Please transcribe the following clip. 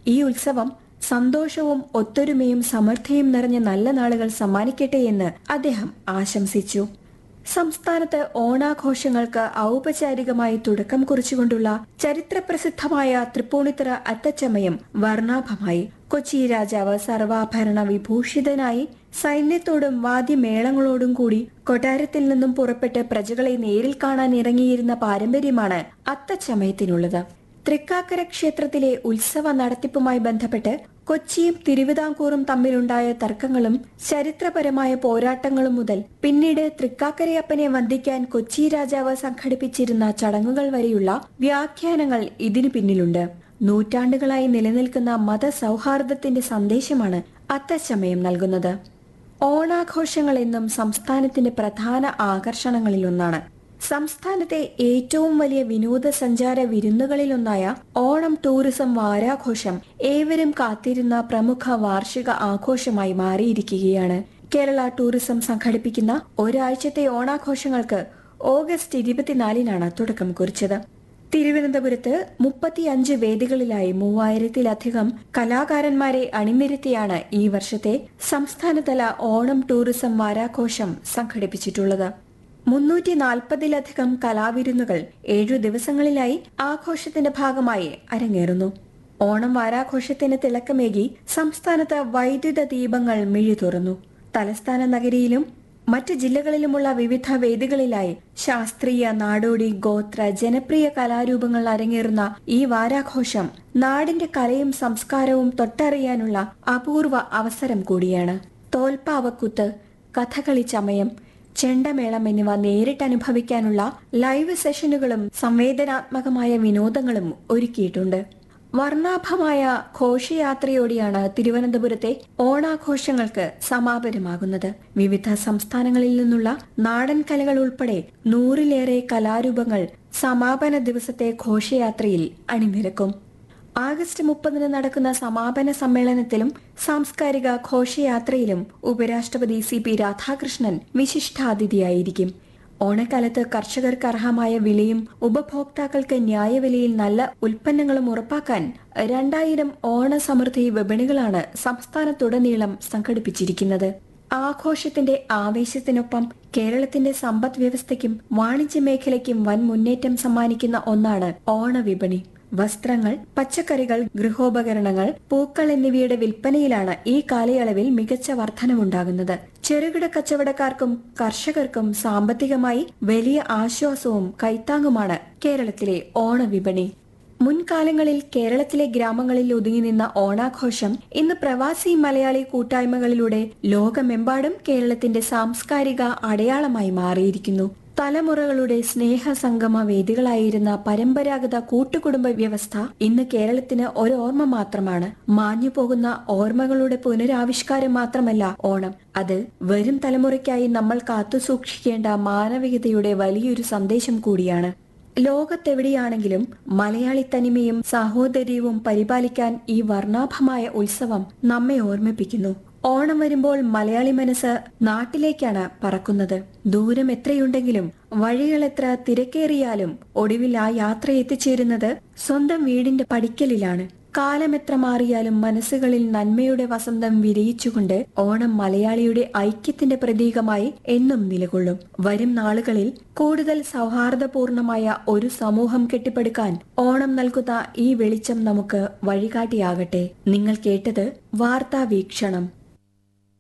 ഈ ഉത്സവം സന്തോഷവും ഒത്തൊരുമയും സമൃദ്ധിയും നിറഞ്ഞ നല്ല നാളുകൾ സമ്മാനിക്കട്ടെ എന്ന് അദ്ദേഹം ആശംസിച്ചു സംസ്ഥാനത്ത് ഓണാഘോഷങ്ങൾക്ക് ഔപചാരികമായി തുടക്കം കുറിച്ചുകൊണ്ടുള്ള ചരിത്രപ്രസിദ്ധമായ തൃപ്പൂണിത്തറ അത്തച്ചമയം വർണ്ണാഭമായി കൊച്ചി രാജാവ് സർവാഭരണ വിഭൂഷിതനായി സൈന്യത്തോടും വാദ്യമേളങ്ങളോടും കൂടി കൊട്ടാരത്തിൽ നിന്നും പുറപ്പെട്ട് പ്രജകളെ നേരിൽ കാണാൻ ഇറങ്ങിയിരുന്ന പാരമ്പര്യമാണ് അത്തച്ചമയത്തിനുള്ളത് തൃക്കാക്കര ക്ഷേത്രത്തിലെ ഉത്സവ നടത്തിപ്പുമായി ബന്ധപ്പെട്ട് കൊച്ചിയും തിരുവിതാംകൂറും തമ്മിലുണ്ടായ തർക്കങ്ങളും ചരിത്രപരമായ പോരാട്ടങ്ങളും മുതൽ പിന്നീട് തൃക്കാക്കരയപ്പനെ വന്ദിക്കാൻ കൊച്ചി രാജാവ് സംഘടിപ്പിച്ചിരുന്ന ചടങ്ങുകൾ വരെയുള്ള വ്യാഖ്യാനങ്ങൾ ഇതിനു പിന്നിലുണ്ട് നൂറ്റാണ്ടുകളായി നിലനിൽക്കുന്ന മതസൗഹാർദ്ദത്തിന്റെ സന്ദേശമാണ് അത്തച്ചമയം നൽകുന്നത് ഓണാഘോഷങ്ങൾ എന്നും സംസ്ഥാനത്തിന്റെ പ്രധാന ആകർഷണങ്ങളിലൊന്നാണ് സംസ്ഥാനത്തെ ഏറ്റവും വലിയ വിനോദസഞ്ചാര വിരുന്നുകളിലൊന്നായ ഓണം ടൂറിസം വാരാഘോഷം ഏവരും കാത്തിരുന്ന പ്രമുഖ വാർഷിക ആഘോഷമായി മാറിയിരിക്കുകയാണ് കേരള ടൂറിസം സംഘടിപ്പിക്കുന്ന ഒരാഴ്ചത്തെ ഓണാഘോഷങ്ങൾക്ക് ഓഗസ്റ്റ് ഇരുപത്തിനാലിനാണ് തുടക്കം കുറിച്ചത് തിരുവനന്തപുരത്ത് മുപ്പത്തിയഞ്ച് വേദികളിലായി മൂവായിരത്തിലധികം കലാകാരന്മാരെ അണിനിരത്തിയാണ് ഈ വർഷത്തെ സംസ്ഥാനതല ഓണം ടൂറിസം വാരാഘോഷം സംഘടിപ്പിച്ചിട്ടുള്ളത് മുന്നൂറ്റി നാൽപ്പതിലധികം കലാവിരുന്നുകൾ ഏഴു ദിവസങ്ങളിലായി ആഘോഷത്തിന്റെ ഭാഗമായി അരങ്ങേറുന്നു ഓണം വാരാഘോഷത്തിന് തിളക്കമേകി സംസ്ഥാനത്ത് വൈദ്യുത ദീപങ്ങൾ മിഴി തുറന്നു തലസ്ഥാന നഗരിയിലും മറ്റ് ജില്ലകളിലുമുള്ള വിവിധ വേദികളിലായി ശാസ്ത്രീയ നാടോടി ഗോത്ര ജനപ്രിയ കലാരൂപങ്ങൾ അരങ്ങേറുന്ന ഈ വാരാഘോഷം നാടിന്റെ കലയും സംസ്കാരവും തൊട്ടറിയാനുള്ള അപൂർവ അവസരം കൂടിയാണ് തോൽപ്പാവക്കുത്ത് കഥകളി ചമയം ചെണ്ടമേളം എന്നിവ നേരിട്ട് അനുഭവിക്കാനുള്ള ലൈവ് സെഷനുകളും സംവേദനാത്മകമായ വിനോദങ്ങളും ഒരുക്കിയിട്ടുണ്ട് വർണ്ണാഭമായ ഘോഷയാത്രയോടെയാണ് തിരുവനന്തപുരത്തെ ഓണാഘോഷങ്ങൾക്ക് സമാപനമാകുന്നത് വിവിധ സംസ്ഥാനങ്ങളിൽ നിന്നുള്ള നാടൻ കലകൾ ഉൾപ്പെടെ നൂറിലേറെ കലാരൂപങ്ങൾ സമാപന ദിവസത്തെ ഘോഷയാത്രയിൽ അണിനിരക്കും ആഗസ്റ്റ് മുപ്പതിന് നടക്കുന്ന സമാപന സമ്മേളനത്തിലും സാംസ്കാരിക ഘോഷയാത്രയിലും ഉപരാഷ്ട്രപതി സി പി രാധാകൃഷ്ണൻ വിശിഷ്ടാതിഥിയായിരിക്കും ഓണക്കാലത്ത് കർഷകർക്ക് അർഹമായ വിലയും ഉപഭോക്താക്കൾക്ക് ന്യായവിലയിൽ നല്ല ഉൽപ്പന്നങ്ങളും ഉറപ്പാക്കാൻ രണ്ടായിരം ഓണസമൃദ്ധി വിപണികളാണ് സംസ്ഥാനത്തുടനീളം സംഘടിപ്പിച്ചിരിക്കുന്നത് ആഘോഷത്തിന്റെ ആവേശത്തിനൊപ്പം കേരളത്തിന്റെ സമ്പദ് വ്യവസ്ഥയ്ക്കും വാണിജ്യ മേഖലയ്ക്കും വൻ മുന്നേറ്റം സമ്മാനിക്കുന്ന ഒന്നാണ് ഓണവിപണി വസ്ത്രങ്ങൾ പച്ചക്കറികൾ ഗൃഹോപകരണങ്ങൾ പൂക്കൾ എന്നിവയുടെ വിൽപ്പനയിലാണ് ഈ കാലയളവിൽ മികച്ച വർധനവുണ്ടാകുന്നത് ചെറുകിട കച്ചവടക്കാർക്കും കർഷകർക്കും സാമ്പത്തികമായി വലിയ ആശ്വാസവും കൈത്താങ്ങുമാണ് കേരളത്തിലെ ഓണവിപണി മുൻകാലങ്ങളിൽ കേരളത്തിലെ ഗ്രാമങ്ങളിൽ ഒതുങ്ങി നിന്ന ഓണാഘോഷം ഇന്ന് പ്രവാസി മലയാളി കൂട്ടായ്മകളിലൂടെ ലോകമെമ്പാടും കേരളത്തിന്റെ സാംസ്കാരിക അടയാളമായി മാറിയിരിക്കുന്നു തലമുറകളുടെ സ്നേഹസംഗമ വേദികളായിരുന്ന പരമ്പരാഗത കൂട്ടുകുടുംബ വ്യവസ്ഥ ഇന്ന് കേരളത്തിന് ഒരു ഓർമ്മ മാത്രമാണ് മാഞ്ഞു പോകുന്ന ഓർമ്മകളുടെ പുനരാവിഷ്കാരം മാത്രമല്ല ഓണം അത് വരും തലമുറയ്ക്കായി നമ്മൾ കാത്തുസൂക്ഷിക്കേണ്ട മാനവികതയുടെ വലിയൊരു സന്ദേശം കൂടിയാണ് ലോകത്തെവിടെയാണെങ്കിലും മലയാളി തനിമയും സാഹോദര്യവും പരിപാലിക്കാൻ ഈ വർണ്ണാഭമായ ഉത്സവം നമ്മെ ഓർമ്മിപ്പിക്കുന്നു ഓണം വരുമ്പോൾ മലയാളി മനസ്സ് നാട്ടിലേക്കാണ് പറക്കുന്നത് ദൂരം എത്രയുണ്ടെങ്കിലും വഴികൾ എത്ര തിരക്കേറിയാലും ഒടുവിൽ ആ യാത്ര എത്തിച്ചേരുന്നത് സ്വന്തം വീടിന്റെ പടിക്കലിലാണ് കാലം എത്ര മാറിയാലും മനസ്സുകളിൽ നന്മയുടെ വസന്തം വിരിയിച്ചുകൊണ്ട് ഓണം മലയാളിയുടെ ഐക്യത്തിന്റെ പ്രതീകമായി എന്നും നിലകൊള്ളും വരും നാളുകളിൽ കൂടുതൽ സൗഹാർദ്ദപൂർണമായ ഒരു സമൂഹം കെട്ടിപ്പടുക്കാൻ ഓണം നൽകുന്ന ഈ വെളിച്ചം നമുക്ക് വഴികാട്ടിയാകട്ടെ നിങ്ങൾ കേട്ടത് വാർത്താ വീക്ഷണം